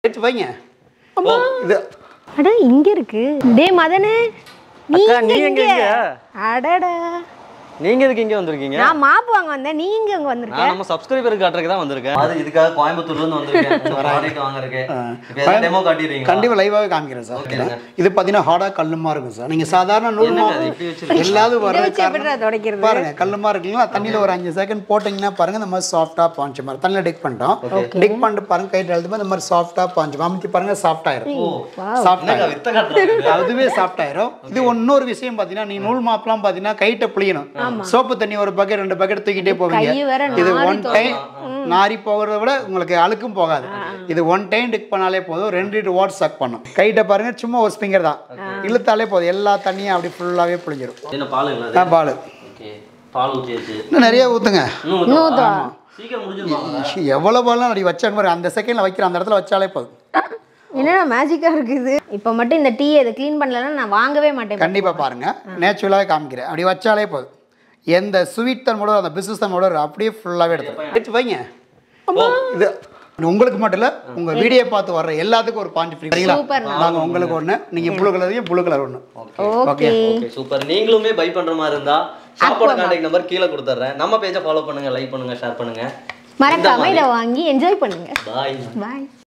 எடுத்து வைங்க இது அட இங்க இருக்கு டே மதனு அக்கா, நீங்க நீ எங்க இங்க இங்க? அடடா நீங்க எதுக்கு இங்க வந்திருக்கீங்க நான் மாப்பு வாங்க வந்தேன் நீங்க அங்க வந்திருக்க நான் நம்ம சப்ஸ்கிரைபருக்கு காட்டுறதுக்கு தான் வந்திருக்கேன் அது இதுக்காக கோயம்புத்தூர்ல இருந்து வந்திருக்கேன் இந்த ப்ராடக்ட் வாங்குறதுக்கு இப்போ எதாவது டெமோ காட்டிடுறீங்க கண்டிப்பாக லைவாகவே காமிக்கிறேன் சார் ஓகேங்க. இது பார்த்தீங்கன்னா ஹார்டாக கல்லுமா இருக்கும் சார் நீங்கள் சாதாரண நூல் என்னங்க மாவு அது இப்படி வச்சிருக்கீங்க? எல்லாரும் இதை வர்றது வச்சு எப்படிடா துடைக்கிறது? பாருங்க கல்லுமா இருக்குங்களா தண்ணியில் ஒரு அஞ்சு செகண்ட் போட்டிங்கன்னா பாருங்க இந்த மாதிரி சாஃப்டாக பாஞ்ச மாதிரி தண்ணியில் டிக் பண்ணிட்டோம் டிக் பண்ணிட்டு பாருங்க கைட்டு எழுதும்போது இந்த மாதிரி சாஃப்டாக பாஞ்சு அமுத்தி பாருங்க சாஃப்ட் ஆயிரும் சாஃப்ட் என்னங்க வித்த காட்டுறாங்க அதுவே சாஃப்ட் ஆயிரும் இது இன்னொரு விஷயம் பார்த்தீங்கன்னா நீ நூல் மாப்பெல்லாம் பார்த்தீங்கன்னா கைட்டை புளியணும் சோப்பு தண்ணி ஒரு பக்கெட் ரெண்டு பக்கெட் தூக்கிட்டே போவீங்க கை வேற இது நாறி ஒன் டைம் நாரி போகிறத விட உங்களுக்கு அழுக்கும் போகாது இது ஒன் டைம் டிக் பண்ணாலே போதும் ரெண்டு லிட்டர் வாட் சக் பண்ணும் கைட்டை பாருங்க சும்மா ஒரு ஸ்பிங்கர் தான் இழுத்தாலே போதும் எல்லா தண்ணியும் அப்படி ஃபுல்லாகவே புளிஞ்சிரும் என்ன பாலுங்களா தான் பால் ஓகே பால் ஊற்றியாச்சு இன்னும் நிறைய ஊற்றுங்க இன்னும் ஊத்தவா? சீக்கிரம் முடிஞ்சிருவாங்க எவ்வளோ பால்லாம் அப்படி வச்சாங்க பாருங்க அந்த செகண்டில் வைக்கிற அந்த இடத்துல வச்சாலே போதும் என்னடா மேஜிக்கா இருக்குது இப்போ மட்டும் இந்த டீ இதை க்ளீன் பண்ணலன்னா நான் வாங்கவே மாட்டேன் கண்டிப்பாக பாருங்க நேச்சுரலாகவே காமிக்கிறேன் அப்படி வச்சாலே போதும் எந்த ஸ்வீட் தன்மோட அந்த பிசினஸ் தன்மோட அப்படியே ஃபுல்லாகவே எடுத்து எடுத்து வைங்க இது உங்களுக்கு மட்டும் இல்லை உங்கள் வீடியோ பார்த்து வர்ற எல்லாத்துக்கும் ஒரு பாயிண்ட் ஃப்ரீ சரிங்களா நாங்கள் உங்களுக்கு ஒன்று நீங்கள் ப்ளூ கலரையும் ப்ளூ கலர் ஒன்று ஓகே ஓகே சூப்பர் நீங்களுமே பை பண்ற மாதிரி இருந்தா ஷாப்போட கான்டாக்ட் நம்பர் கீழே கொடுத்துட்றேன் நம்ம பேஜை ஃபாலோ பண்ணுங்க லைக் பண்ணுங்க ஷேர் பண்ணுங்க மறக்காம இதை வாங்கி என்ஜாய் பண்ணுங்க பாய் பாய்